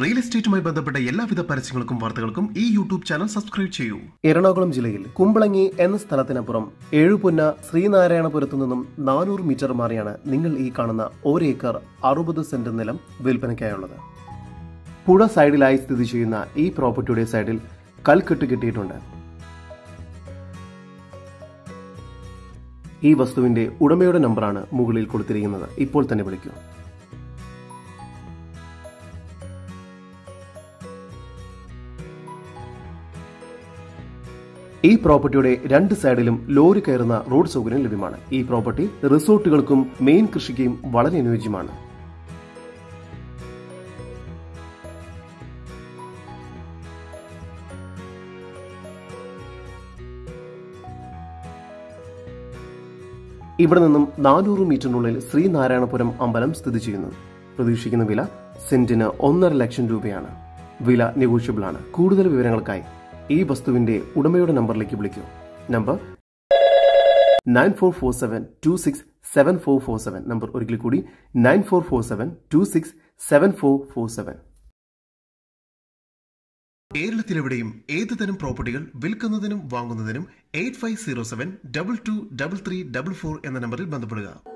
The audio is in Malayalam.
റിയൽ എസ്റ്റേറ്റുമായി ബന്ധപ്പെട്ട എല്ലാവിധ പരസ്യങ്ങൾക്കും വാർത്തകൾക്കും ഈ യൂട്യൂബ് ചാനൽ സബ്സ്ക്രൈബ് ചെയ്യൂ എറണാകുളം ജില്ലയിൽ കുമ്പളങ്ങി എന്ന സ്ഥലത്തിനപ്പുറം എഴുപുന്ന ശ്രീനാരായണപുരത്തു നിന്നും നാനൂറ് മീറ്റർ മാറിയാണ് നിങ്ങൾ ഈ കാണുന്ന ഒരേക്കർ അറുപത് സെന്റ് നിലം വിൽപ്പനയ്ക്കായുള്ളത് പുഴ സൈഡിലായി സ്ഥിതി ചെയ്യുന്ന ഈ പ്രോപ്പർട്ടിയുടെ സൈഡിൽ കൽക്കെട്ട് കെട്ടിയിട്ടുണ്ട് ഈ വസ്തുവിന്റെ ഉടമയുടെ നമ്പറാണ് മുകളിൽ കൊടുത്തിരിക്കുന്നത് ഇപ്പോൾ തന്നെ വിളിക്കൂ ഈ പ്രോപ്പർട്ടിയുടെ രണ്ട് സൈഡിലും ലോറി കയറുന്ന റോഡ് സൗകര്യം ലഭ്യമാണ് ഈ പ്രോപ്പർട്ടി റിസോർട്ടുകൾക്കും മെയിൻ കൃഷിക്കും വളരെ അനുയോജ്യമാണ് ഇവിടെ നിന്നും നാനൂറ് മീറ്ററിനുള്ളിൽ ശ്രീനാരായണപുരം അമ്പലം സ്ഥിതി ചെയ്യുന്നു പ്രതീക്ഷിക്കുന്ന വില സെന്റിന് ഒന്നര ലക്ഷം രൂപയാണ് വില നെഗോഷ്യബിൾ ആണ് കൂടുതൽ വിവരങ്ങൾക്കായി ഈ വസ്തുവിന്റെ ഉടമയുടെ നമ്പറിലേക്ക് വിളിക്കൂ number nine four four seven two six seven four four seven number ഒരിക്കൽ കൂടി nine four four seven two six seven four four seven കേരളത്തിലെവിടെയും ഏത് തരം പ്രോപ്പർട്ടികൾ വിൽക്കുന്നതിനും വാങ്ങുന്നതിനും eight five zero seven double two double three double four എന്ന നമ്പറിൽ ബന്ധപ്പെടുക